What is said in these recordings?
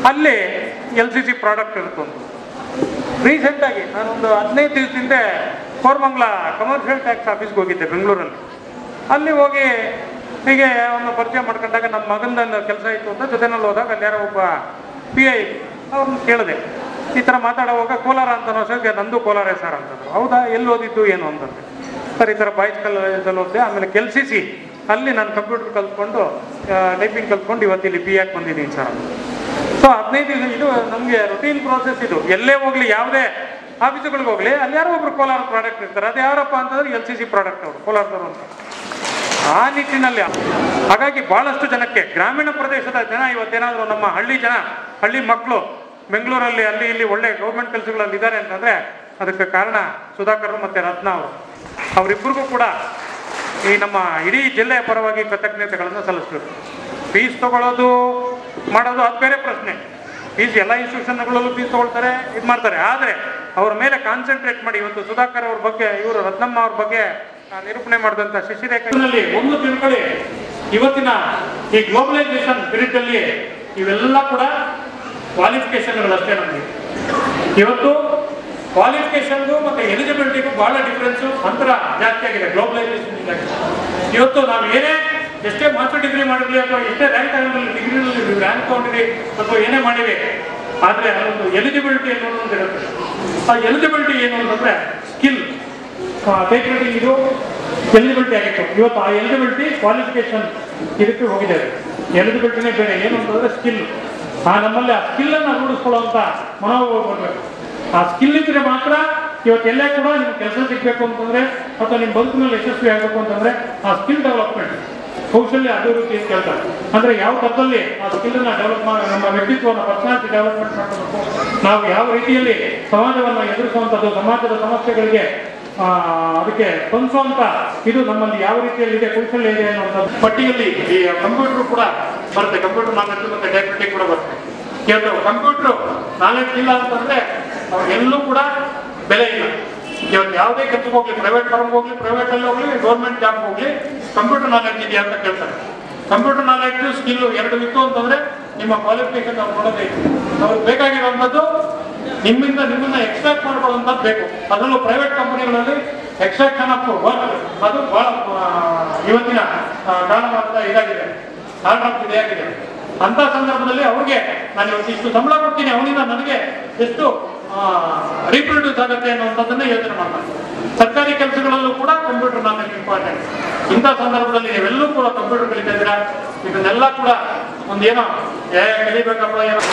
ಅಲ್ಲಿ L C C product ಇರುತ್ತೊಂದು ರೀಸೆಂಟಾಗಿ ನಾನೊಂದು ಹದಿನೈದು ದಿವಸದಿಂದ ಕೋರ್ಮಂಗ್ಲ ಕಮರ್ಷಿಯಲ್ ಟ್ಯಾಕ್ಸ್ ಆಫೀಸ್ಗೆ ಹೋಗಿದ್ದೆ ಬೆಂಗಳೂರಲ್ಲಿ ಅಲ್ಲಿ ಹೋಗಿ ಹೀಗೆ ಅವನ್ನ ಪರಿಚಯ ಮಾಡ್ಕೊಂಡಾಗ ನಮ್ಮ ಮಗಂದ ಕೆಲಸ ಇತ್ತು ಅಂತ ಜೊತೆನಲ್ಲಿ ಹೋದಾಗ ಅಲ್ಲಿ ಯಾರೋ ಒಬ್ಬ ಪಿ ಐ ಅವ್ರನ್ನ ಕೇಳಿದೆ ಈ ಥರ ಮಾತಾಡುವಾಗ ಕೋಲಾರ ಅಂತ ಅನ್ನೋ ನಂದು ಕೋಲಾರೇ ಸರ್ ಅಂತಂದ್ರು ಹೌದಾ ಎಲ್ಲಿ ಓದಿದ್ದು ಏನು ಅಂತಂದ್ರೆ ಸರ್ ಈ ಥರ ಬಾಯ್ಸ್ ಕಾಲೇಜಲ್ಲಿ ಓದಿದೆ ಆಮೇಲೆ ಕೆಲ್ ಸಿ ಸಿ ಅಲ್ಲಿ ನಾನು ಕಂಪ್ಯೂಟರ್ ಕಲ್ತ್ಕೊಂಡು ಟೈಪಿಂಗ್ ಕಲ್ತ್ಕೊಂಡು ಇವತ್ತು ಇಲ್ಲಿ ಪಿ ಆಗಿ ಬಂದಿದ್ದೀನಿ ಸರ್ ಅಂತ ಸೊ ಹದಿನೈದು ದಿವಸ ಇದು ನಮಗೆ ರೊಟೀನ್ ಪ್ರೋಸೆಸ್ ಇದು ಎಲ್ಲೇ ಹೋಗ್ಲಿ ಯಾವುದೇ ಆಫೀಸುಗಳಿಗೆ ಹೋಗ್ಲಿ ಅಲ್ಲಿ ಯಾರೋ ಒಬ್ರು ಕೋಲಾರ ಪ್ರಾಡಕ್ಟ್ ಇರ್ತಾರೆ ಅದು ಯಾರಪ್ಪ ಅಂತಂದ್ರೆ ಎಲ್ ಸಿ ಸಿ ಪ್ರಾಡಕ್ಟ್ ಅವರು ಕೋಲಾರದವರು ಅಂತ ಆ ನಿಟ್ಟಿನಲ್ಲಿ ಹಾಗಾಗಿ ಬಹಳಷ್ಟು ಜನಕ್ಕೆ ಗ್ರಾಮೀಣ ಪ್ರದೇಶದ ಜನ ಇವತ್ತೇನಾದರೂ ನಮ್ಮ ಹಳ್ಳಿ ಜನ ಹಳ್ಳಿ ಮಕ್ಕಳು ಬೆಂಗಳೂರಲ್ಲಿ ಅಲ್ಲಿ ಇಲ್ಲಿ ಒಳ್ಳೆ ಗೌರ್ಮೆಂಟ್ ಕೆಲಸಗಳಲ್ಲಿ ಇದ್ದಾರೆ ಅಂತಂದ್ರೆ ಅದಕ್ಕೆ ಕಾರಣ ಸುಧಾಕರ್ ಮತ್ತೆ ರತ್ನ ಅವರು ಅವರಿಬ್ಬರಿಗೂ ಕೂಡ ಈ ನಮ್ಮ ಇಡೀ ಜಿಲ್ಲೆಯ ಪರವಾಗಿ ಕೃತಜ್ಞತೆಗಳನ್ನು ಸಲ್ಲಿಸ್ಬೇಕು ಫೀಸ್ ತಗೊಳ್ಳೋದು ಮಾಡೋದು ಅದು ಬೇರೆ ಪ್ರಶ್ನೆ ಫೀಸ್ ಎಲ್ಲ ಇನ್ಸ್ಟಿಟ್ಯೂಷನ್ಗಳಲ್ಲೂ ಫೀಸ್ ತಗೊಳ್ತಾರೆ ಇದು ಮಾಡ್ತಾರೆ ಆದರೆ ಅವ್ರ ಮೇಲೆ ಕಾನ್ಸಂಟ್ರೇಟ್ ಮಾಡಿ ಇವತ್ತು ಸುಧಾಕರ್ ಅವ್ರ ಬಗ್ಗೆ ಇವರು ರತ್ನಮ್ಮ ಅವ್ರ ಬಗ್ಗೆ ಆ, ನಿರೂಪಣೆ ಮಾಡಿದಂಥ ಶಿಶಿರೇಖೆಯಲ್ಲಿ ಒಂದು ತಿಳ್ಕೊಳ್ಳಿ ಇವತ್ತಿನ ಈ ಗ್ಲೋಬಲೈಸೇಷನ್ ಪೀರಿಯಡ್ ಅಲ್ಲಿ ಇವೆಲ್ಲ ಕೂಡ ಕ್ವಾಲಿಫಿಕೇಶನ್ಗಳಷ್ಟೇ ನಮಗೆ ಇವತ್ತು ಕ್ವಾಲಿಫಿಕೇಶನ್ಗೂ ಮತ್ತೆ ಎಲಿಜಿಬಿಲಿಟಿಗೂ ಬಹಳ ಡಿಫ್ರೆನ್ಸ್ ಅಂತರ ಜಾಸ್ತಿ ಆಗಿದೆ ಗ್ಲೋಬಲೈಸೇಷನ್ ಇಂದಾಗಿ ಇವತ್ತು ನಾವು ಏನೇ ಎಷ್ಟೇ ಮಾಸ್ಟರ್ ಡಿಗ್ರಿ ಮಾಡಿದ್ವಿ ಅಥವಾ ಎಷ್ಟೇ ರ್ಯಾಂಕ್ ಆಗಿರಲಿ ಡಿಗ್ರಿನಲ್ಲಿ ರ್ಯಾಂಕ್ ತಗೊಂಡಿರಿ ಅಥವಾ ಏನೇ ಮಾಡಿವಿ ಆದರೆ ಅದೊಂದು ಎಲಿಜಿಬಿಲಿಟಿ ಅನ್ನೋದು ಒಂದು ಇರುತ್ತೆ ಆ ಎಲಿಜಿಬಿಲಿಟಿ ಏನು ಅಂತಂದ್ರೆ ಸ್ಕಿಲ್ ಟೈಪ್ ರೈಟಿಂಗ್ ಇದು ಎಲಿಜಿಬಿಲಿಟಿ ಆಗಿತ್ತು ಇವತ್ತು ಆ ಎಲಿಜಿಬಿಲಿಟಿ ಕ್ವಾಲಿಫಿಕೇಶನ್ ಇದಕ್ಕೆ ಹೋಗಿದೆ ಎಲಿಜಿಬಿಲಿಟಿನೇ ಬೇರೆ ಏನು ಅಂತಂದ್ರೆ ಸ್ಕಿಲ್ ಆ ನಮ್ಮಲ್ಲಿ ಆ ಸ್ಕಿಲ್ ಅನ್ನ ರೂಢಿಸ್ಕೊಳ್ಳುವಂತ ಮನೋಭಾವ ಬರಬೇಕು ಆ ಸ್ಕಿಲ್ ಇದ್ರೆ ಮಾತ್ರ ಇವತ್ತು ಎಲ್ಲೇ ಕೂಡ ನಿಮ್ಗೆ ಕೆಲಸ ಸಿಗ್ಬೇಕು ಅಂತಂದ್ರೆ ಅಥವಾ ನಿಮ್ಮ ಬದುಕಿನಲ್ಲಿ ಯಶಸ್ವಿ ಆಗಬೇಕು ಅಂತಂದ್ರೆ ಆ ಸ್ಕಿಲ್ ಡೆವಲಪ್ಮೆಂಟ್ ಕೌಶಲ್ಯ ಅಭಿವೃದ್ಧಿ ಅಂತ ಹೇಳ್ತಾರೆ ಅಂದ್ರೆ ಯಾವ ಥರದಲ್ಲಿ ಆ ಸ್ಕಿಲ್ ಅನ್ನ ಡೆವಲಪ್ ಮಾಡಿ ನಮ್ಮ ವ್ಯಕ್ತಿತ್ವನ ಪರ್ಸನಾಲಿಟಿ ಡೆವಲಪ್ಮೆಂಟ್ ಮಾಡಬೇಕು ನಾವು ಯಾವ ರೀತಿಯಲ್ಲಿ ಸಮಾಜವನ್ನು ಎದುರಿಸುವಂಥದ್ದು ಸಮಾಜದ ಸಮಸ್ಯೆಗಳಿಗೆ ಆ, ಅದಕ್ಕೆ ಸ್ಪಂದಿಸುವಂತ ಇದು ನಮ್ಮಲ್ಲಿ ಯಾವ ರೀತಿಯಲ್ಲಿ ಇದೆ ಕೌಶಲ್ಯ ಇದೆ ಅನ್ನುವಂಥದ್ದು ಪಟ್ಟಿಯಲ್ಲಿ ಈ ಕಂಪ್ಯೂಟರ್ ಕೂಡ ಬರುತ್ತೆ ಕಂಪ್ಯೂಟರ್ ನಾಲೆಜ್ ಮತ್ತೆ ಟೈಪ್ರೈಟಿಂಗ್ ಕೂಡ ಬರುತ್ತೆ ಇವತ್ತು ಕಂಪ್ಯೂಟರ್ ನಾಲೆಜ್ ಇಲ್ಲ ಅಂತಂದ್ರೆ ಎಲ್ಲೂ ಕೂಡ ಬೆಲೆ ಇಲ್ಲ ಇವತ್ತು ಯಾವುದೇ ಕೆಲಸಕ್ಕೆ ಹೋಗ್ಲಿ ಪ್ರೈವೇಟ್ ಫಾರ್ಮ್ ಹೋಗ್ಲಿ ಪ್ರೈವೇಟ್ ಅಲ್ಲಿ ಹೋಗ್ಲಿ ಗೌರ್ಮೆಂಟ್ ಜಾಬ್ ಹೋಗ್ಲಿ ಕಂಪ್ಯೂಟರ್ ನಾಲೆಜ್ ಇದೆಯಾ ಅಂತ ಕೇಳ್ತಾರೆ ಕಂಪ್ಯೂಟರ್ ನಾಲೆಜ್ ಸ್ಕಿಲ್ ಎರಡು ಇತ್ತು ಅಂತಂದ್ರೆ ನಿಮ್ಮ ಕ್ವಾಲಿಫಿಕೇಶನ್ ಅವ್ರು ನೋಡೋದೇ ಇಲ್ಲ ಅವ್ರಿಗೆ ಬೇಕಾಗಿರುವಂಥದ್ದು ನಿಮ್ಮಿಂದ ನಿಮ್ಮನ್ನ ಎಕ್ಸ್ಟ್ರಾಕ್ಟ್ ಮಾಡ್ಕೊಳ್ಳುವಂಥದ್ದು ಬೇಕು ಅದರಲ್ಲೂ ಪ್ರೈವೇಟ್ ಕಂಪನಿಗಳಲ್ಲಿ ಎಕ್ಸ್ಟ್ರಾಕ್ಷನ್ ಆಫ್ ವರ್ಕ್ ಅದು ಬಹಳ ಆ, ಇವತ್ತಿನ ಆ, ಕಾರಣವಾದ ಇದಾಗಿದೆ ಕಾರಣ ಇದಾಗಿದೆ ಅಂತ ಸಂದರ್ಭದಲ್ಲಿ ಅವ್ರಿಗೆ ನಾನು ಇವತ್ತು ಇಷ್ಟು ಸಂಬಳ ಕೊಡ್ತೀನಿ ಅವನಿಂದ ನನಗೆ ಎಷ್ಟು ರೀಪ್ರೊಡ್ಯೂಸ್ ಆಗುತ್ತೆ ಅನ್ನುವಂಥದ್ದನ್ನ ಯೋಚನೆ ಮಾಡ್ತಾರೆ ಸರ್ಕಾರಿ ಕೆಲಸಗಳಲ್ಲೂ ಕೂಡ ಕಂಪ್ಯೂಟರ್ ನಾಲೆಜ್ ಇಂಪಾರ್ಟೆಂಟ್ ಇಂಥ ಸಂದರ್ಭದಲ್ಲಿ ನೀವೆಲ್ಲೂ ಕೂಡ ಕಂಪ್ಯೂಟರ್ ಕಲಿತಾ ಇದ್ದೀರಾ ಇದನ್ನೆಲ್ಲ ಕೂಡ ಒಂದೇನೋ ಏ ಕಲಿಬೇಕಪ್ಪ ಏನೋ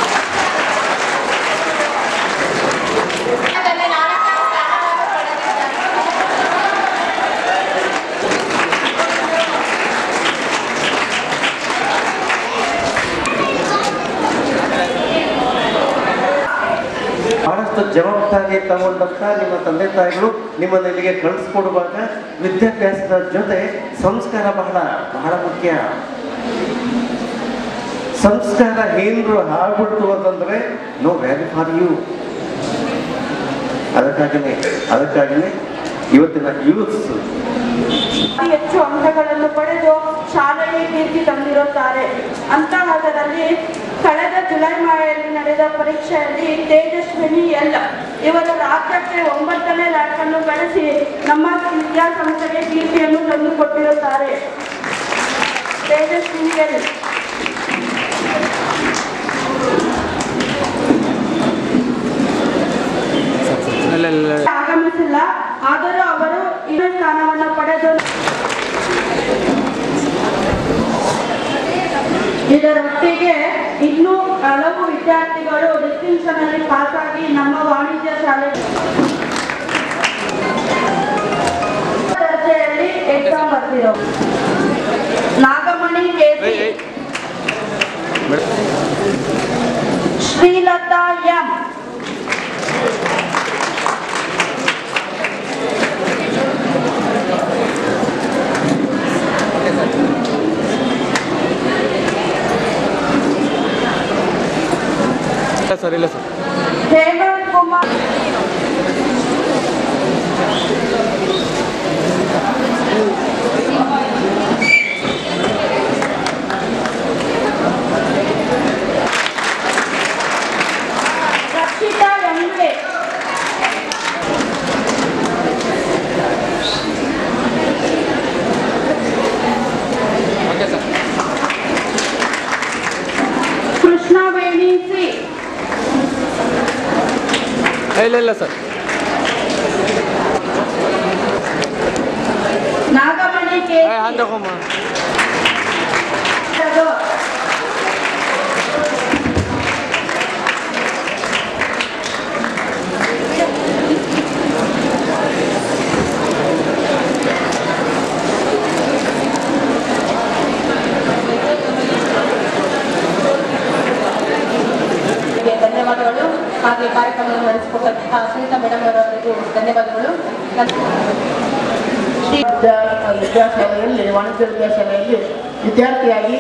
ಅದರಲ್ಲಿ ನಾಲ್ಕನೇ ಸ್ಥಾನವನ್ನು ಪಡೆದಿದ್ದಾರೆ ಬಹಳಷ್ಟು ಜವಾಬ್ದಾರಿ ತಗೊಂಡಂತ ನಿಮ್ಮ ತಂದೆ ತಾಯಿಗಳು ನಿಮ್ಮನ್ನು ಇಲ್ಲಿಗೆ ಕಳಿಸ್ಕೊಡುವಾಗ ವಿದ್ಯಾಭ್ಯಾಸದ ಜೊತೆ ಸಂಸ್ಕಾರ ಬಹಳ ಬಹಳ ಮುಖ್ಯ ಸಂಸ್ಕಾರ ಏನ್ರು ಆಗ್ಬಿಡ್ತು ಅಂತಂದ್ರೆ ನೋ ವ್ಯಾಲ್ಯೂ ಫಾರ್ ಯು ಅದಕ್ಕಾಗಿನೇ ಅದಕ್ಕಾಗಿನೇ ಇವತ್ತಿನ ಯೂತ್ಸ್ ಅತಿ ಹೆಚ್ಚು ಅಂಕಗಳನ್ನು ಪಡೆದು ಶಾಲೆಗೆ ಕೀರ್ತಿ ತಂದಿರುತ್ತಾರೆ ಅಂತಹದರಲ್ಲಿ ಕಳೆದ ಜುಲೈ ಮಾಹೆಯಲ್ಲಿ ನಡೆದ ಪರೀಕ್ಷೆಯಲ್ಲಿ ತೇಜಸ್ವಿನಿ ಎಲ್ ಇವರು ರಾಜ್ಯಕ್ಕೆ ಒಂಬತ್ತನೇ ರ್ಯಾಂಕ್ ಅನ್ನು ಗಳಿಸಿ ನಮ್ಮ ವಿದ್ಯಾಸಂಸ್ಥೆಗೆ ಕೀರ್ತಿಯನ್ನು ತಂದುಕೊಟ್ಟಿರುತ್ತಾರೆ ತೇಜಸ್ವಿನಿ ಎಲ್ ಆಗಮಿಸಿಲ್ಲ ಆದರೂ ಅವರು ಈ ಸ್ಥಾನವನ್ನು ಪಡೆದು ಇದರೊಟ್ಟಿಗೆ ಇನ್ನೂ ಹಲವು ವಿದ್ಯಾರ್ಥಿಗಳು ಡಿಸ್ಟಿಂಕ್ಷನ್ ಅಲ್ಲಿ ಪಾಸ್ ಆಗಿ ನಮ್ಮ ವಾಣಿಜ್ಯ ಶಾಲೆ ದರ್ಜೆಯಲ್ಲಿ ಎಕ್ಸಾಮ್ ಬರ್ತಿರೋ ನಾಗಮಣಿ ಕೆಸಿ ಶ್ರೀಲತಾ ಎಂ ಇಲ್ಲ ಸರ್ ಇಲ್ಲ ಸರ್ ಹೇಮಂತ್ ಕುಮಾರ್ ಇಲ್ಲ ಇಲ್ಲ ಸರ್ ನಾಗಮಣಿ ಕೆ ಹಾಂ ತಗೊಂಬ ಗೆ ಧನ್ಯವಾದಗಳು ಹಾಗೆ ಕಾರ್ಯಕ್ರಮವನ್ನು ನಡೆಸಿಕೊಟ್ಟಂತಹ ಸುನೀತಾ ಮೇಡಮ್ ಅವರವರಿಗೂ ಧನ್ಯವಾದಗಳು ಶ್ರೀ ವಿದ್ಯಾ ವಿದ್ಯಾಶಾಲೆಯಲ್ಲಿ ವಾಣಿಜ್ಯ ವಿದ್ಯಾಶಾಲೆಯಲ್ಲಿ ವಿದ್ಯಾರ್ಥಿಯಾಗಿ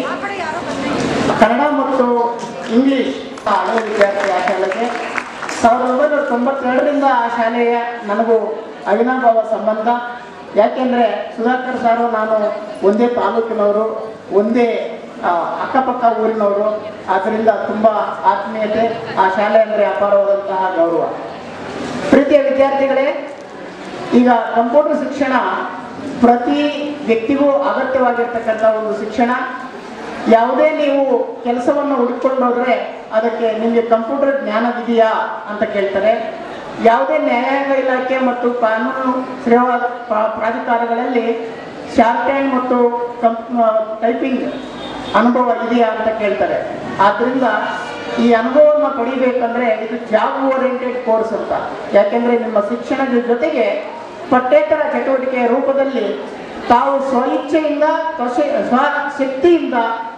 ಕನ್ನಡ ಮತ್ತು ಇಂಗ್ಲಿಷ್ ಹಳೆಯ ವಿದ್ಯಾರ್ಥಿ ಆ ಶಾಲೆಗೆ ಸಾವಿರದ ಒಂಬೈನೂರ ತೊಂಬತ್ತೆರಡರಿಂದ ಆ ಶಾಲೆಯ ನನಗೂ ಅವಿನಾಭಾವ ಸಂಬಂಧ ಯಾಕೆಂದರೆ ಸುಧಾಕರ್ ಸಾರು ನಾನು ಒಂದೇ ತಾಲೂಕಿನವರು ಒಂದೇ ಆ, ಅಕ್ಕಪಕ್ಕ ಊರಿನವರು ಆದ್ದರಿಂದ ತುಂಬ ಆತ್ಮೀಯತೆ ಆ ಶಾಲೆ ಅಂದರೆ ಅಪಾರವಾದಂತಹ ಗೌರವ ಪ್ರೀತಿಯ ವಿದ್ಯಾರ್ಥಿಗಳೇ ಈಗ ಕಂಪ್ಯೂಟರ್ ಶಿಕ್ಷಣ ಪ್ರತಿ ವ್ಯಕ್ತಿಗೂ ಅಗತ್ಯವಾಗಿರ್ತಕ್ಕಂಥ ಒಂದು ಶಿಕ್ಷಣ ಯಾವುದೇ ನೀವು ಕೆಲಸವನ್ನು ಹುಡುಕೊಂಡು ಹೋದ್ರೆ ಅದಕ್ಕೆ ನಿಮಗೆ ಕಂಪ್ಯೂಟರ್ ಜ್ಞಾನವಿದೆಯಾ ಅಂತ ಕೇಳ್ತಾರೆ ಯಾವುದೇ ನ್ಯಾಯಾಂಗ ಇಲಾಖೆ ಮತ್ತು ಕಾನೂನು ಸೇವಾ ಪ್ರಾ- ಪ್ರಾಧಿಕಾರಗಳಲ್ಲಿ ಶಾರ್ಟ್ ಹ್ಯಾಂಡ್ ಮತ್ತು ಕಂಪ್ ಟೈಪಿಂಗ್ ಅನುಭವ ಇದೆಯಾ ಅಂತ ಕೇಳ್ತಾರೆ ಆದ್ದರಿಂದ ಈ ಅನುಭವವನ್ನು ಪಡಿಬೇಕಂದ್ರೆ ಇದು ಜಾಬ್ ಓರಿಯೆಂಟೆಡ್ ಕೋರ್ಸ್ ಅಂತ ಯಾಕೆಂದ್ರೆ ನಿಮ್ಮ ಶಿಕ್ಷಣದ ಜೊತೆಗೆ ಪಠ್ಯೇತರ ಚಟುವಟಿಕೆಯ ರೂಪದಲ್ಲಿ ತಾವು ಸ್ವಇಚ್ಛೆಯಿಂದ ಸ್ವಶ- ಸ್ವಶಕ್ತಿಯಿಂದ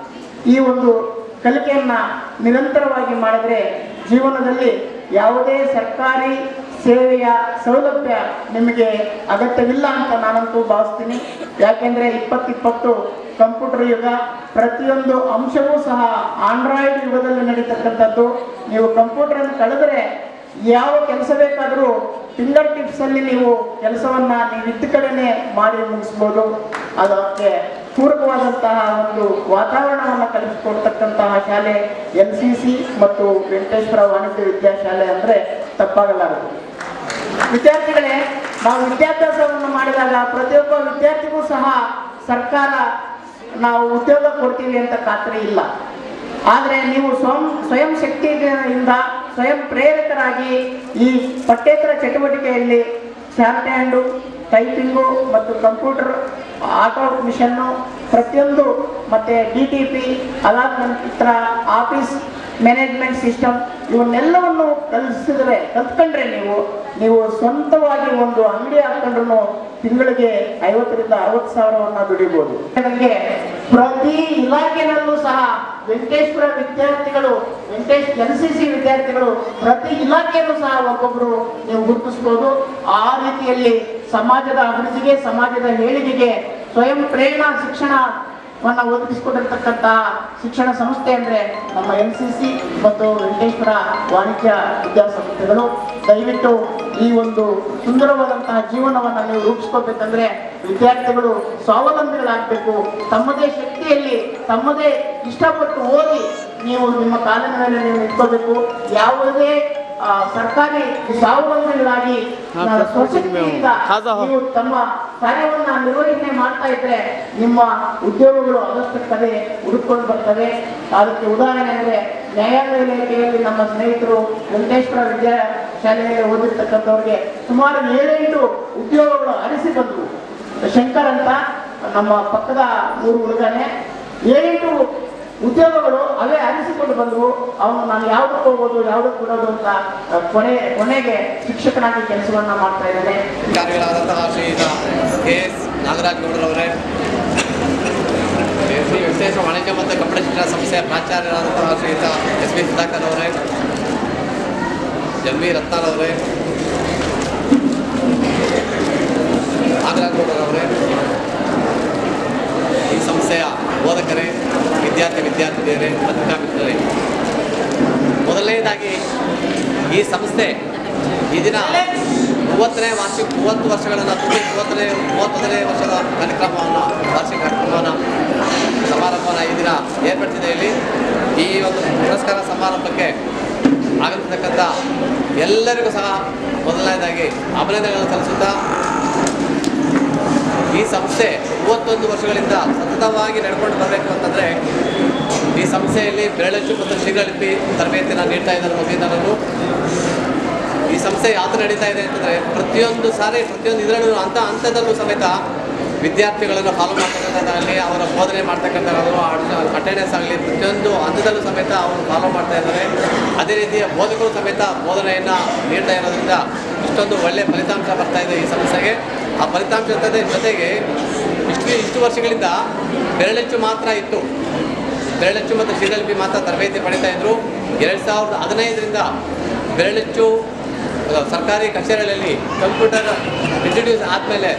ಈ ಒಂದು ಕಲಿಕೆಯನ್ನ ನಿರಂತರವಾಗಿ ಮಾಡಿದ್ರೆ ಜೀವನದಲ್ಲಿ ಯಾವುದೇ ಸರ್ಕಾರಿ ಸೇವೆಯ ಸೌಲಭ್ಯ ನಿಮಗೆ ಅಗತ್ಯವಿಲ್ಲ ಅಂತ ನಾನಂತೂ ಭಾವಿಸ್ತೀನಿ ಯಾಕೆಂದ್ರೆ ಇಪ್ಪತ್ತಿಪ್ಪತ್ತು ಕಂಪ್ಯೂಟರ್ ಯುಗ ಪ್ರತಿಯೊಂದು ಅಂಶವೂ ಸಹ ಆಂಡ್ರಾಯ್ಡ್ ಯುಗದಲ್ಲಿ ನಡೀತಕ್ಕಂಥದ್ದು ನೀವು ಕಂಪ್ಯೂಟರನ್ನು ಕಳೆದರೆ ಯಾವ ಕೆಲಸ ಬೇಕಾದರೂ ಫಿಂಗರ್ ಟಿಪ್ಸ್ ಅಲ್ಲಿ ನೀವು ಕೆಲಸವನ್ನ ನೀವು ಇದ್ದ ಕಡೆನೆ ಮಾಡಿ ಮುಗಿಸ್ಬೋದು ಅದಕ್ಕೆ ಪೂರಕವಾದಂತಹ ಒಂದು ವಾತಾವರಣವನ್ನು ಕಲಿಸಿಕೊಡ್ತಕ್ಕಂತಹ ಶಾಲೆ ಎನ್ ಸಿ ಸಿ ಮತ್ತು ವೆಂಕಟೇಶ್ವರ ವಾಣಿಜ್ಯ ವಿದ್ಯಾಶಾಲೆ ಅಂದ್ರೆ ತಪ್ಪಾಗಲಾರದು ವಿದ್ಯಾರ್ಥಿಗಳೇ ನಾವು ವಿದ್ಯಾಭ್ಯಾಸವನ್ನು ಮಾಡಿದಾಗ ಪ್ರತಿಯೊಬ್ಬ ವಿದ್ಯಾರ್ಥಿಗೂ ಸಹ ಸರ್ಕಾರ ನಾವು ಉದ್ಯೋಗ ಕೊಡ್ತೀವಿ ಅಂತ ಖಾತ್ರಿ ಇಲ್ಲ ಆದರೆ ನೀವು ಸ್ವಯಂ ಸ್ವಯಂ ಶಕ್ತಿಯಿಂದ ಸ್ವಯಂ ಪ್ರೇರಿತರಾಗಿ ಈ ಪಠ್ಯೇತರ ಚಟುವಟಿಕೆಯಲ್ಲಿ ಶಾರ್ಟ್ ಹ್ಯಾಂಡು ಟೈಪಿಂಗು ಮತ್ತು ಕಂಪ್ಯೂಟರ್ ಆಟೋ ಮಿಷನ್ನು ಪ್ರತಿಯೊಂದು ಮತ್ತೆ ಡಿ ಟಿ ಪಿ ಅದಾದ ನಂತರ ಆಫೀಸ್ ಮ್ಯಾನೇಜ್ಮೆಂಟ್ ಸಿಸ್ಟಮ್ ಇವನ್ನೆಲ್ಲವನ್ನು ಕಲಿಸಿದ್ರೆ ಕಲ್ತ್ಕೊಂಡ್ರೆ ನೀವು ನೀವು ಸ್ವಂತವಾಗಿ ಒಂದು ಅಂಗಡಿ ಹಾಕೊಂಡ್ರು ತಿಂಗಳಿಗೆ ಐವತ್ತರಿಂದ ಅರವತ್ತು ಸಾವಿರವನ್ನ ದುಡಿಬಹುದು ನನಗೆ ಪ್ರತಿ ಇಲಾಖೆನಲ್ಲೂ ಸಹ ವೆಂಕಟೇಶ್ವರ ವಿದ್ಯಾರ್ಥಿಗಳು ವೆಂಕಟೇಶ್ ಎನ್ ಸಿ ಸಿ ವಿದ್ಯಾರ್ಥಿಗಳು ಪ್ರತಿ ಇಲಾಖೆಯಲ್ಲೂ ಸಹ ಒಬ್ಬೊಬ್ರು ನೀವು ಗುರುತಿಸ್ಬೋದು ಆ ರೀತಿಯಲ್ಲಿ ಸಮಾಜದ ಅಭಿವೃದ್ಧಿಗೆ ಸಮಾಜದ ಏಳಿಗೆಗೆ ಸ್ವಯಂ ಪ್ರೇರಣಾ ಶಿಕ್ಷಣ ವನ್ನ ಒದಗಿಸಿಕೊಟ್ಟಿರ್ತಕ್ಕಂಥ ಶಿಕ್ಷಣ ಸಂಸ್ಥೆ ಅಂದ್ರೆ ನಮ್ಮ ಎನ್ ಸಿ ಸಿ ಮತ್ತು ವೆಂಕಟೇಶ್ವರ ವಾಣಿಜ್ಯ ವಿದ್ಯಾಸಂಸ್ಥೆಗಳು ದಯವಿಟ್ಟು ಈ ಒಂದು ಸುಂದರವಾದಂತಹ ಜೀವನವನ್ನ ನೀವು ರೂಪಿಸ್ಕೋಬೇಕಂದ್ರೆ ವಿದ್ಯಾರ್ಥಿಗಳು ಸ್ವಾವಲಂಬಿಗಳಾಗಬೇಕು ತಮ್ಮದೇ ಶಕ್ತಿಯಲ್ಲಿ ತಮ್ಮದೇ ಇಷ್ಟಪಟ್ಟು ಓದಿ ನೀವು ನಿಮ್ಮ ಕಾಲಿನ ಮೇಲೆ ನೀವು ನಿಂತ್ಕೋಬೇಕು ಯಾವುದೇ ಆ, ಸರ್ಕಾರಿ ಸ್ವಾವಲಂಬಿಗಳಾಗಿ ಹಾ, ಆ, ಸ್ವಶಕ್ತಿಯಿಂದ ಖಾಸಾ ಹೋ. ನೀವು ತಮ್ಮ ಕಾರ್ಯವನ್ನ ನಿರ್ವಹಣೆ ಮಾಡ್ತಾ ಇದ್ರೆ ನಿಮ್ಮ ಉದ್ಯೋಗಗಳು ಆಗಷ್ಟಕ್ಕದೆ ಹುಡುಕೊಂಡು ಬರ್ತವೆ ಅದಕ್ಕೆ ಉದಾಹರಣೆ ಅಂದ್ರೆ ನ್ಯಾಯಾಂಗ ಇಲಾಖೆಯಲ್ಲಿ ನಮ್ಮ ಸ್ನೇಹಿತರು ವೆಂಕಟೇಶ್ವರ ವಿದ್ಯಾಶಾಲೆಯಲ್ಲಿ ಓದಿರ್ತಕ್ಕಂಥವ್ರಿಗೆ ಸುಮಾರು ಏಳೆಂಟು ಉದ್ಯೋಗಗಳು ಅರಿಸಿ ಬಂದವು ಶಂಕರ್ ಅಂತ ನಮ್ಮ ಪಕ್ಕದ ಊರು ಹುಡುಗನೇ ಏಳೆಂಟು ಉದ್ಯೋಗಗಳು ಅವೇ ಅರಿಸಿಕೊಂಡು ಬಂದವು ಅವನು ನಾನು ಯಾವ್ದಕ್ಕೆ ಹೋಗೋದು ಯಾವ್ದಕ್ಕೆ ಬಿಡೋದು ಅಂತ ಆ, ಕೊನೆ ಕೊನೆಗೆ ಶಿಕ್ಷಕನಾಗಿ ಕೆಲಸವನ್ನ ಮಾಡ್ತಾ ಇದ್ದಾನೆ ಕಾರ್ಯಗಳಾದಂತಹ ಶ್ರೀಯುತ ಕೆ ಎಸ್ ನಾಗರಾಜ್ ಗೌಡರವರೇ ಶ್ರೀ ವೆಂಕಟೇಶ್ವರ ವಾಣಿಜ್ಯ ಮತ್ತು ಕನ್ನಡ ಶಿಕ್ಷಣ ಸಂಸ್ಥೆಯ ಪ್ರಾಚಾರ್ಯರಾದಂತಹ ಶ್ರೀಯುತ ಎಸ್ ಬಿ ಸುಧಾಕರ್ ಅವರೇ ಎಂ ವಿ ರತ್ನಾಳವರೇ ನಾಗರಾಜ್ ಗೌಡರವರೇ ಈ ಸಂಸ್ಥೆಯ ಬೋಧಕರೇ ವಿದ್ಯಾರ್ಥಿ ವಿದ್ಯಾರ್ಥಿನಿಯರೇ ಪತ್ರಿಕಾ ಮಿತ್ರರೇ ಮೊದಲನೇದಾಗಿ ಈ ಸಂಸ್ಥೆ ಈ ದಿನ ಮೂವತ್ತನೇ ವಾರ್ಷಿಕ ಮೂವತ್ತು ವರ್ಷಗಳನ್ನು ತುಂಬಿ ಮೂವತ್ತನೇ ಮೂವತ್ತೊಂದನೇ ವರ್ಷದ ಕಾರ್ಯಕ್ರಮವನ್ನು ವಾರ್ಷಿಕ ಕಾರ್ಯಕ್ರಮವನ್ನು ಸಮಾರಂಭವನ್ನು ಈ ದಿನ ಏರ್ಪಡಿಸಿದೆ ಇಲ್ಲಿ ಈ ಒಂದು ಪುರಸ್ಕಾರ ಸಮಾರಂಭಕ್ಕೆ ಆಗಮಿಸತಕ್ಕಂಥ ಎಲ್ಲರಿಗೂ ಸಹ ಮೊದಲನೇದಾಗಿ ಅಭಿನಂದನೆಗಳನ್ನು ಸಲ್ಲಿಸುತ್ತಾ ಈ ಸಂಸ್ಥೆ ಮೂವತ್ತೊಂದು ವರ್ಷಗಳಿಂದ ಸತತವಾಗಿ ನಡ್ಕೊಂಡು ಬರಬೇಕು ಅಂತಂದರೆ ಈ ಸಂಸ್ಥೆಯಲ್ಲಿ ಬೆರಳಚ್ಚು ಮತ್ತು ಶ್ರೀಗಳಿಪಿ ತರಬೇತಿಯನ್ನು ನೀಡ್ತಾ ಇದ್ದಾರೆ ಮೊದಲಿನವರು ಈ ಸಂಸ್ಥೆ ಯಾವ ಥರ ನಡೀತಾ ಇದೆ ಅಂತಂದರೆ ಪ್ರತಿಯೊಂದು ಸಾರಿ ಪ್ರತಿಯೊಂದು ಇದರಲ್ಲೂ ಹಂತ ಹಂತದಲ್ಲೂ ಸಮೇತ ವಿದ್ಯಾರ್ಥಿಗಳನ್ನು ಫಾಲೋ ಮಾಡ್ತಕ್ಕಂಥದ್ದಾಗಲಿ ಅವರ ಬೋಧನೆ ಮಾಡ್ತಕ್ಕಂಥದ್ದು ಅಟೆಂಡೆನ್ಸ್ ಆಗಲಿ ಪ್ರತಿಯೊಂದು ಹಂತದಲ್ಲೂ ಸಮೇತ ಅವರು ಫಾಲೋ ಮಾಡ್ತಾ ಇದ್ದಾರೆ ಅದೇ ರೀತಿಯ ಬೋಧಕರು ಸಮೇತ ಬೋಧನೆಯನ್ನು ನೀಡ್ತಾ ಇರೋದ್ರಿಂದ ಇಷ್ಟೊಂದು ಒಳ್ಳೆಯ ಫಲಿತಾಂಶ ಬರ್ತಾ ಇದೆ ಈ ಸಂಸ್ಥೆಗೆ ಆ ಫಲಿತಾಂಶದ ಜೊತೆಗೆ ಇಷ್ಟು ಇಷ್ಟು ವರ್ಷಗಳಿಂದ ಬೆರಳೆಚ್ಚು ಮಾತ್ರ ಇತ್ತು ಬೆರಳೆಚ್ಚು ಮತ್ತು ಶ್ರೀಗಲ್ಪಿ ಮಾತ್ರ ತರಬೇತಿ ಪಡಿತಾ ಇದ್ರು ಎರಡು ಸಾವಿರದ ಹದಿನೈದರಿಂದ ಬೆರಳೆಚ್ಚು ಅಹ್, ಸರ್ಕಾರಿ ಕಚೇರಿಗಳಲ್ಲಿ ಕಂಪ್ಯೂಟರ್ ಇಂಟ್ರಡ್ಯೂಸ್ ಆದಮೇಲೆ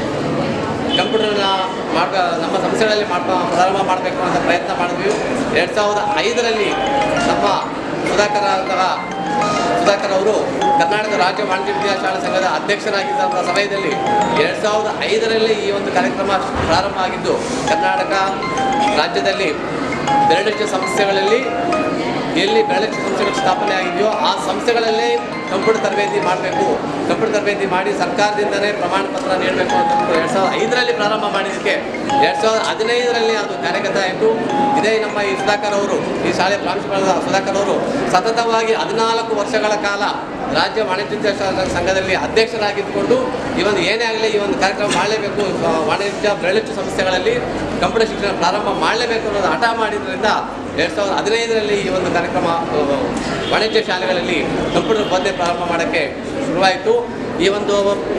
ಕಂಪ್ಯೂಟರ್ನ ಮಾಡ ನಮ್ಮ ಸಂಸ್ಥೆಗಳಲ್ಲಿ ಮಾಡ್ಕೊ ಪ್ರಾರಂಭ ಮಾಡಬೇಕು ಅಂತ ಪ್ರಯತ್ನ ಮಾಡಿದ್ವಿ ಎರಡು ಸಾವಿರದ ಐದರಲ್ಲಿ ನಮ್ಮ ಸುಧಾಕರ್ ಅವರ ಸುಧಾಕರ್ ಅವರು ಕರ್ನಾಟಕ ರಾಜ್ಯ ವಾಣಿಜ್ಯ ವಿದ್ಯಾಶಾಲಾ ಸಂಘದ ಅಧ್ಯಕ್ಷರಾಗಿದ್ದಂಥ ಸಮಯದಲ್ಲಿ ಎರಡು ಸಾವಿರದ ಐದರಲ್ಲಿ ಈ ಒಂದು ಕಾರ್ಯಕ್ರಮ ಪ್ರಾರಂಭ ಆಗಿದ್ದು ಕರ್ನಾಟಕ ರಾಜ್ಯದಲ್ಲಿ ಬೆರಳಚ್ಚು ಸಂಸ್ಥೆಗಳಲ್ಲಿ ಎಲ್ಲಿ ಬೆರಳಚ್ಚು ಸಂಸ್ಥೆಗಳು ಸ್ಥಾಪನೆ ಆಗಿದೆಯೋ ಆ ಸಂಸ್ಥೆಗಳಲ್ಲೇ ಕಂಪ್ಯೂಟರ್ ತರಬೇತಿ ಮಾಡಬೇಕು ಕಂಪ್ಯೂಟರ್ ತರಬೇತಿ ಮಾಡಿ ಸರ್ಕಾರದಿಂದನೇ ಪ್ರಮಾಣ ಪತ್ರ ನೀಡಬೇಕು ಅಂತ ಎರಡು ಸಾವಿರದ ಐದರಲ್ಲಿ ಪ್ರಾರಂಭ ಮಾಡಿದ್ದಕ್ಕೆ ಎರಡು ಸಾವಿರದ ಹದಿನೈದರಲ್ಲಿ ಅದು ಕಾರ್ಯಗತ ಆಯಿತು ಇದೇ ನಮ್ಮ ಈ ಸುಧಾಕರ್ ಅವರು ಈ ಶಾಲೆ ಪ್ರಾಂಶುಪಾಲರ ಸುಧಾಕರ್ ಅವರು ಸತತವಾಗಿ ಹದಿನಾಲ್ಕು ವರ್ಷಗಳ ಕಾಲ ರಾಜ್ಯ ವಾಣಿಜ್ಯ ವಿದ್ಯಾಶಾಲಾ ಸಂಘದಲ್ಲಿ ಅಧ್ಯಕ್ಷರಾಗಿದ್ದುಕೊಂಡು ಈ ಒಂದು ಏನೇ ಆಗಲಿ ಈ ಒಂದು ಕಾರ್ಯಕ್ರಮ ಮಾಡಲೇಬೇಕು ಆ, ವಾಣಿಜ್ಯ ಬೆರಳಚ್ಚು ಸಂಸ್ಥೆಗಳಲ್ಲಿ ಕಂಪ್ಯೂಟರ್ ಶಿಕ್ಷಣ ಪ್ರಾರಂಭ ಮಾಡಲೇಬೇಕು ಅನ್ನೋದು ಹಠ ಮಾಡಿದ್ರಿಂದ ಎರಡು ಸಾವಿರದ ಹದಿನೈದರಲ್ಲಿ ಈ ಒಂದು ಕಾರ್ಯಕ್ರಮ ಆ, ವಾಣಿಜ್ಯ ಶಾಲೆಗಳಲ್ಲಿ ಕಂಪ್ಯೂಟರ್ ಬೋಧನೆ ಪ್ರಾರಂಭ ಮಾಡೋಕ್ಕೆ ಶುರುವಾಯಿತು ಈ ಒಂದು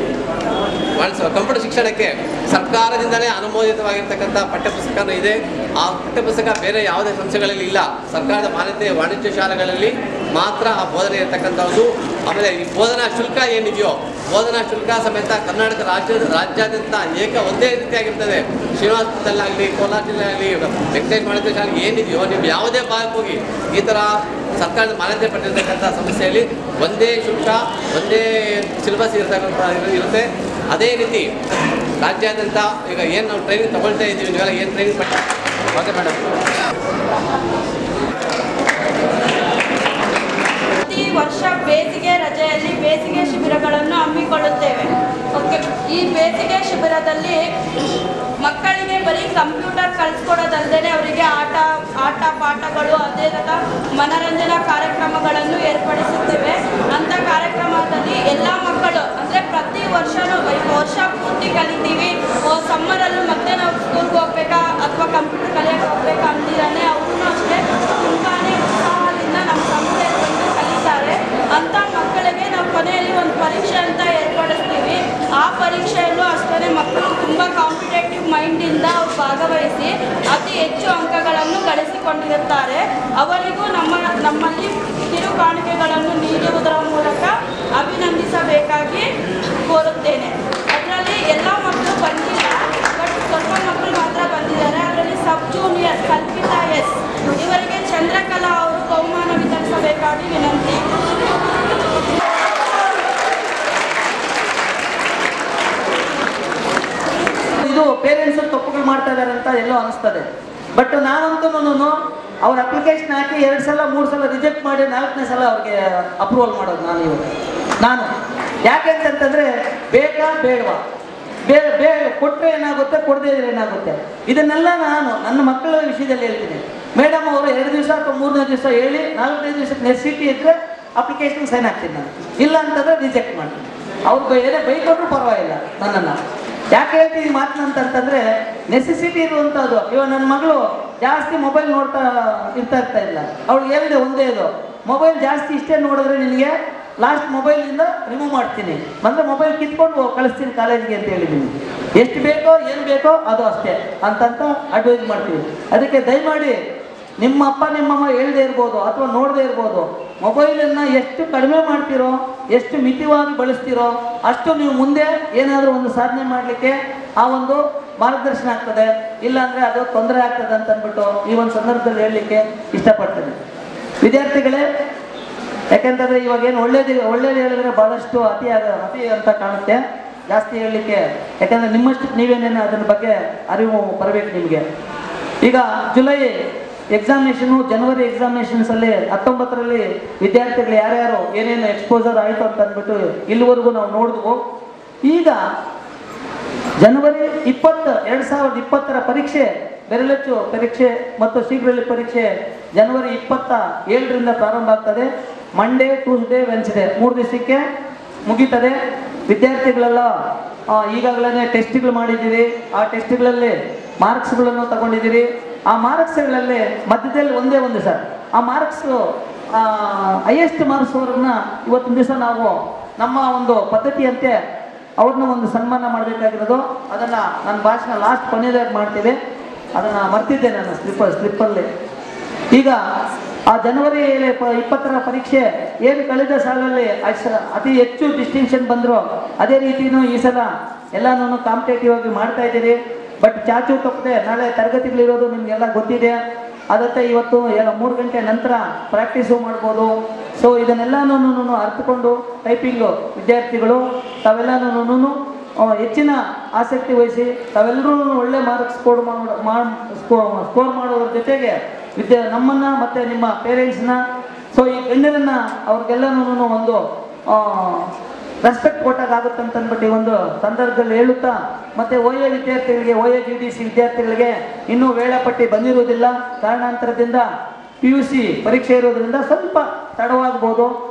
ವಾಣಿಜ್ಯ ಕಂಪ್ಯೂಟರ್ ಶಿಕ್ಷಣಕ್ಕೆ ಸರ್ಕಾರದಿಂದಲೇ ಅನುಮೋದಿತವಾಗಿರ್ತಕ್ಕಂಥ ಪಠ್ಯಪುಸ್ತಕನೂ ಇದೆ ಆ ಪಠ್ಯಪುಸ್ತಕ ಬೇರೆ ಯಾವುದೇ ಸಂಸ್ಥೆಗಳಲ್ಲಿ ಇಲ್ಲ ಸರ್ಕಾರದ ಮಾನ್ಯತೆ ವಾಣಿಜ್ಯ ಶಾಲೆಗಳಲ್ಲಿ ಮಾತ್ರ ಆ ಬೋಧನೆ ಇರತಕ್ಕಂಥದ್ದು ಆಮೇಲೆ ಈ ಬೋಧನಾ ಶುಲ್ಕ ಏನಿದೆಯೋ ಬೋಧನಾ ಶುಲ್ಕ ಸಮೇತ ಕರ್ನಾಟಕ ರಾಜ್ಯದ ರಾಜ್ಯಾದ್ಯಂತ ಏಕ ಒಂದೇ ರೀತಿಯಾಗಿರ್ತದೆ ಶ್ರೀನಿವಾಸಪುರದಲ್ಲಾಗಲಿ ಕೋಲಾರ ಜಿಲ್ಲೆಯಾಗಲಿ ವೆಂಕಟೇಶ್ ವಾಣಿಜ್ಯ ಶಾಲೆ ಏನಿದೆಯೋ ನೀವು ಯಾವುದೇ ಭಾಗಕ್ಕೆ ಹೋಗಿ ಈ ಥರ ಸರ್ಕಾರದ ಮಾನ್ಯತೆ ಪಡೆದಿರ್ತಕ್ಕಂಥ ಸಂಸ್ಥೆಯಲ್ಲಿ ಒಂದೇ ಶುಲ್ಕ ಒಂದೇ ಸಿಲೆಬಸ್ ಇರತಕ್ಕಂಥ ಇರು- ಇರುತ್ತೆ ಅದೇ ರೀತಿ ರಾಜ್ಯಾದ್ಯಂತ ಈಗ ಏನು ನಾವು ಟ್ರೈನಿಂಗ್ ತಗೊಳ್ತಾ ಇದ್ದೀವಿ ನೀವೆಲ್ಲ ಏನು ಟ್ರೈನಿಂಗ್ ಪಟ್ಟ ಓಕೆ ಮೇಡಮ್ ಪ್ರತಿ ವರ್ಷ ಬೇಸಿಗೆ ರಜೆಯಲ್ಲಿ ಬೇಸಿಗೆ ಶಿಬಿರಗಳನ್ನು ಹಮ್ಮಿಕೊಳ್ಳುತ್ತೇವೆ ಓಕೆ ಈ ಬೇಸಿಗೆ ಶಿಬಿರದಲ್ಲಿ ಮಕ್ಕಳಿಗೆ ಬರೀ ಕಂಪ್ಯೂಟರ್ ಕಲಿಸ್ಕೊಡೋದಲ್ಲದೆ ಅವರಿಗೆ ಆಟ ಆಟ ಪಾಠಗಳು ಅದೇ ಥರ ಮನರಂಜನಾ ಕಾರ್ಯಕ್ರಮಗಳನ್ನು ಏರ್ಪಡಿಸುತ್ತೇವೆ ಅಂಥ ಕಾರ್ಯಕ್ರಮದಲ್ಲಿ ಎಲ್ಲ ಮಕ್ಕಳು ಅಂದರೆ ಪ್ರತಿ ವರ್ಷನೂ ಈಗ ವರ್ಷ ಪೂರ್ತಿ ಕಲಿತೀವಿ ಸಮ್ಮರಲ್ಲೂ ಮತ್ತೆ ನಾವು ಸ್ಕೂಲ್ಗೆ ಹೋಗ್ಬೇಕಾ ಅಥವಾ ಕಂಪ್ಯೂಟರ್ ಕಲಿಯೋಕೆ ಹೋಗ್ಬೇಕಾ ಅಂದಿದ್ದಾನೆ ಅವ್ರೂ ಅಷ್ಟೇ ತುಂಬಾ ಉತ್ಸಾಹದಿಂದ ನಮ್ಮ ಸಂಸ್ಥೆಯಲ್ಲಿ ಬಂದು ಕಲಿತಾರೆ ಅಂಥ ಮಕ್ಕಳಿಗೆ ನಾವು ಕೊನೆಯಲ್ಲಿ ಒಂದು ಪರೀಕ್ಷೆ ಅಂತ ಏರ್ಪಡಿಸ್ತೀವಿ ಆ ಪರೀಕ್ಷೆಯಲ್ಲೂ ಅಷ್ಟೇ ಮಕ್ಕಳು ತುಂಬ ಕಾಂಪಿಟೇಟಿವ್ ಮೈಂಡಿಂದ ಅವ್ರು ಭಾಗವಹಿಸಿ ಅತಿ ಹೆಚ್ಚು ಅಂಕಗಳನ್ನು ಗಳಿಸಿಕೊಂಡಿರುತ್ತಾರೆ ಅವರಿಗೂ ನಮ್ಮ ನಮ್ಮಲ್ಲಿ ಕಿರು ಕಾಣಿಕೆಗಳನ್ನು ನೀಡುವುದರ ಮೂಲಕ ಅಭಿನಂದಿಸಬೇಕಾಗಿ ಕೋರುತ್ತೇನೆ ಅದರಲ್ಲಿ ಎಲ್ಲ ಮಕ್ಕಳು ಬಂದಿಲ್ಲ ಬಟ್ ಸ್ವಲ್ಪ ಮಕ್ಕಳು ಮಾತ್ರ ಬಂದಿದ್ದಾರೆ ಅದರಲ್ಲಿ ಸಬ್ ಜೂನಿಯರ್ ಕಲ್ಪಿತಾ ಎಸ್ ಇವರಿಗೆ ಚಂದ್ರಕಲಾ ಅವರು ಬಹುಮಾನ ವಿತರಿಸಬೇಕಾಗಿ ವಿನಂತಿ ಇದು ಪೇರೆಂಟ್ಸ್ ತಪ್ಪುಗಳು ಮಾಡ್ತಾ ಇದ್ದಾರೆ ಅಂತ ಎಲ್ಲೋ ಅನಿಸ್ತದೆ ಬಟ್ ನಾನಂತೂ ಅವ್ರ ಅಪ್ಲಿಕೇಶನ್ ಹಾಕಿ ಎರಡು ಸಲ ಮೂರು ಸಲ ರಿಜೆಕ್ಟ್ ಮಾಡಿ ನಾಲ್ಕನೇ ಸಲ ಅವ್ರಿಗೆ ಅಪ್ರೂವಲ್ ಮಾಡೋದು ನಾನು ಇವಾಗ ನಾನು ಯಾಕೆ ಅಂತಂತಂದ್ರೆ ಬೇಕಾ ಬೇಡವಾ ಬೇ ಬೇ ಕೊಟ್ಟರೆ ಏನಾಗುತ್ತೆ ಕೊಡದೇ ಇದ್ರೆ ಏನಾಗುತ್ತೆ ಇದನ್ನೆಲ್ಲ ನಾನು ನನ್ನ ಮಕ್ಕಳ ವಿಷಯದಲ್ಲಿ ಹೇಳ್ತೀನಿ ಮೇಡಮ್ ಅವರು ಎರಡು ದಿವಸ ಅಥವಾ ಮೂರನೇ ದಿವಸ ಹೇಳಿ ನಾಲ್ಕನೇ ದಿವಸಕ್ಕೆ ನೆಸಿಟಿ ಇದ್ದರೆ ಅಪ್ಲಿಕೇಶನ್ ಸೈನ್ ಹಾಕ್ತೀನಿ ನಾನು ಇಲ್ಲ ಅಂತಂದ್ರೆ ರಿಜೆಕ್ಟ್ ಮಾಡ್ತೀನಿ ಅವ್ರು ಬೈ- ಏನೇ ಬೈಕೊಂಡ್ರು ಪರವಾಗಿಲ್ಲ ನನ್ನನ್ನು ಯಾಕೆ ಹೇಳ್ತೀನಿ ಈ ಮಾತನ್ನ ಅಂತಂತಂದ್ರೆ ನೆಸೆಸಿಟಿ ಇರುವಂಥದ್ದು ಇವಾಗ ನನ್ನ ಮಗಳು ಜಾಸ್ತಿ ಮೊಬೈಲ್ ನೋಡ್ತಾ ಇರ್ತಾ ಇರ್ತಾ ಇಲ್ಲ ಅವ್ಳಿಗೆ ಹೇಳಿದೆ ಒಂದೇ ಇದು ಮೊಬೈಲ್ ಜಾಸ್ತಿ ಇಷ್ಟೇ ನೋಡಿದ್ರೆ ನಿನಗೆ ಲಾಸ್ಟ್ ಮೊಬೈಲಿಂದ ರಿಮೂವ್ ಮಾಡ್ತೀನಿ ಅಂದ್ರೆ ಮೊಬೈಲ್ ಕಿತ್ಕೊಂಡು ಕಳಿಸ್ತೀನಿ ಕಾಲೇಜಿಗೆ ಅಂತ ಹೇಳಿದ್ದೀನಿ ಎಷ್ಟು ಬೇಕೋ ಏನು ಬೇಕೋ ಅದು ಅಷ್ಟೇ ಅಂತಂತ ಅಡ್ವೈಸ್ ಮಾಡ್ತೀವಿ ಅದಕ್ಕೆ ದಯಮಾಡಿ ನಿಮ್ಮ ಅಪ್ಪ ನಿಮ್ಮಮ್ಮ ಹೇಳ್ದೇ ಇರ್ಬೋದು ಅಥವಾ ನೋಡದೇ ಇರ್ಬೋದು ಮೊಬೈಲನ್ನು ಎಷ್ಟು ಕಡಿಮೆ ಮಾಡ್ತೀರೋ ಎಷ್ಟು ಮಿತಿವಾಗಿ ಬಳಸ್ತೀರೋ ಅಷ್ಟು ನೀವು ಮುಂದೆ ಏನಾದರೂ ಒಂದು ಸಾಧನೆ ಮಾಡಲಿಕ್ಕೆ ಆ ಒಂದು ಮಾರ್ಗದರ್ಶನ ಆಗ್ತದೆ ಇಲ್ಲಾಂದರೆ ಅದು ತೊಂದರೆ ಆಗ್ತದೆ ಅಂತ ಅಂದ್ಬಿಟ್ಟು ಈ ಒಂದು ಸಂದರ್ಭದಲ್ಲಿ ಹೇಳಲಿಕ್ಕೆ ಇಷ್ಟಪಡ್ತೇನೆ ವಿದ್ಯಾರ್ಥಿಗಳೇ ಯಾಕೆಂತಂದ್ರೆ ಇವಾಗ ಏನು ಒಳ್ಳೇದು ಒಳ್ಳೇದು ಹೇಳಿದ್ರೆ ಬಹಳಷ್ಟು ಅತಿ ಆಗ ಅತಿ ಅಂತ ಕಾಣುತ್ತೆ ಜಾಸ್ತಿ ಹೇಳಲಿಕ್ಕೆ ಯಾಕಂದ್ರೆ ನಿಮ್ಮಷ್ಟು ನೀವೇನೇನು ಅದರ ಬಗ್ಗೆ ಅರಿವು ಬರಬೇಕು ನಿಮಗೆ ಈಗ ಜುಲೈ ಎಕ್ಸಾಮಿನೇಷನು ಜನವರಿ ಎಕ್ಸಾಮಿನೇಷನ್ಸ್ ಅಲ್ಲಿ ಹತ್ತೊಂಬತ್ತರಲ್ಲಿ ವಿದ್ಯಾರ್ಥಿಗಳು ಯಾರ್ಯಾರು ಏನೇನು ಎಕ್ಸ್ಪೋಸರ್ ಆಯಿತು ಅಂತ ಅಂದ್ಬಿಟ್ಟು ಇಲ್ಲಿವರೆಗೂ ನಾವು ನೋಡಿದ್ವು ಈಗ ಜನವರಿ ಇಪ್ಪತ್ತು ಎರಡು ಸಾವಿರದ ಇಪ್ಪತ್ತರ ಪರೀಕ್ಷೆ ಬೆರಳಚ್ಚು ಪರೀಕ್ಷೆ ಮತ್ತು ಶೀಘ್ರದಲ್ಲಿ ಪರೀಕ್ಷೆ ಜನವರಿ ಇಪ್ಪತ್ತ ಏಳರಿಂದ ಪ್ರಾರಂಭ ಆಗ್ತದೆ ಮಂಡೇ ಟ್ಯೂಸ್ಡೇ ವೆನ್ಸ್ಡೇ ಮೂರು ದಿವಸಕ್ಕೆ ಮುಗೀತದೆ ವಿದ್ಯಾರ್ಥಿಗಳೆಲ್ಲ ಆ, ಈಗಾಗಲೇ ಟೆಸ್ಟ್ಗಳು ಮಾಡಿದ್ದೀವಿ ಆ ಟೆಸ್ಟ್ಗಳಲ್ಲಿ ಮಾರ್ಕ್ಸ್ಗಳನ್ನು ತಗೊಂಡಿದ್ದೀರಿ ಆ ಮಾರ್ಕ್ಸ್ಗಳಲ್ಲಿ ಮಧ್ಯದಲ್ಲಿ ಒಂದೇ ಒಂದು ಸರ್ ಆ ಮಾರ್ಕ್ಸು ಹೈಯೆಸ್ಟ್ ಮಾರ್ಕ್ಸ್ ಅವ್ರನ್ನ ಇವತ್ತಿನ ದಿವಸ ನಾವು ನಮ್ಮ ಒಂದು ಪದ್ಧತಿಯಂತೆ ಅವ್ರನ್ನ ಒಂದು ಸನ್ಮಾನ ಮಾಡಬೇಕಾಗಿರೋದು ಅದನ್ನು ನನ್ನ ಭಾಷಣ ಲಾಸ್ಟ್ ಕೊನೆಯದಾಗಿ ಮಾಡ್ತೀವಿ ಅದನ್ನು ಮರ್ತಿದ್ದೆ ನಾನು ಸ್ಲಿಪ್ ಸ್ಲಿಪ್ಪಲ್ಲಿ ಈಗ ಆ ಜನವರಿ ಪ- ಇಪ್ಪತ್ತರ ಪರೀಕ್ಷೆ ಏನು ಕಳೆದ ಸಾಲಲ್ಲಿ ಅಷ್ಟ್- ಅತಿ ಹೆಚ್ಚು ಡಿಸ್ಟಿಂಕ್ಷನ್ ಬಂದರು ಅದೇ ರೀತಿನೂ ಈ ಸಲ ಎಲ್ಲನೂ ಕಾಂಪಿಟೇಟಿವ್ ಆಗಿ ಮಾಡ್ತಾ ಇದ್ದೀರಿ ಬಟ್ ಚಾಚು ತಪ್ಪದೆ ನಾಳೆ ತರಗತಿಗಳಿರೋದು ನಿಮಗೆಲ್ಲ ಗೊತ್ತಿದೆ ಅದಕ್ಕೆ ಇವತ್ತು ಎಲ್ಲ ಮೂರು ಗಂಟೆ ನಂತರ ಪ್ರಾಕ್ಟೀಸು ಮಾಡ್ಬೋದು ಸೊ ಇದನ್ನೆಲ್ಲನೂ ಅರ್ಥಕೊಂಡು ಟೈಪಿಂಗು ವಿದ್ಯಾರ್ಥಿಗಳು ತಾವೆಲ್ಲನೂ ಹೆಚ್ಚಿನ ಆಸಕ್ತಿ ವಹಿಸಿ ತಾವೆಲ್ಲರೂ ಒಳ್ಳೆ ಮಾರ್ಕ್ಸ್ ಸ್ಕೋರ್ ಸ್ಕೋರ್ ಮಾಡೋದ್ರ ಜೊತೆಗೆ ವಿದ್ಯಾ ನಮ್ಮನ್ನ ಮತ್ತೆ ನಿಮ್ಮ ಪೇರೆಂಟ್ಸ್ನ ಸೊ ಈ ಗಣ್ಯರನ್ನ ಅವ್ರಿಗೆಲ್ಲನೂ ಒಂದು ರೆಸ್ಪೆಕ್ಟ್ ಕೊಟ್ಟಾಗುತ್ತೆ ಅಂತ ಅಂದ್ಬಿಟ್ಟು ಈ ಒಂದು ಸಂದರ್ಭದಲ್ಲಿ ಹೇಳುತ್ತಾ ಮತ್ತೆ ಓ ಎ ವಿದ್ಯಾರ್ಥಿಗಳಿಗೆ O A G D C ವಿದ್ಯಾರ್ಥಿಗಳಿಗೆ ಇನ್ನೂ ವೇಳಾಪಟ್ಟಿ ಬಂದಿರುವುದಿಲ್ಲ ಕಾರಣಾಂತರದಿಂದ ಪಿ ಯು ಸಿ ಪರೀಕ್ಷೆ ಇರೋದ್ರಿಂದ ಸ್ವಲ್ಪ ತಡವಾಗ್ಬೋದು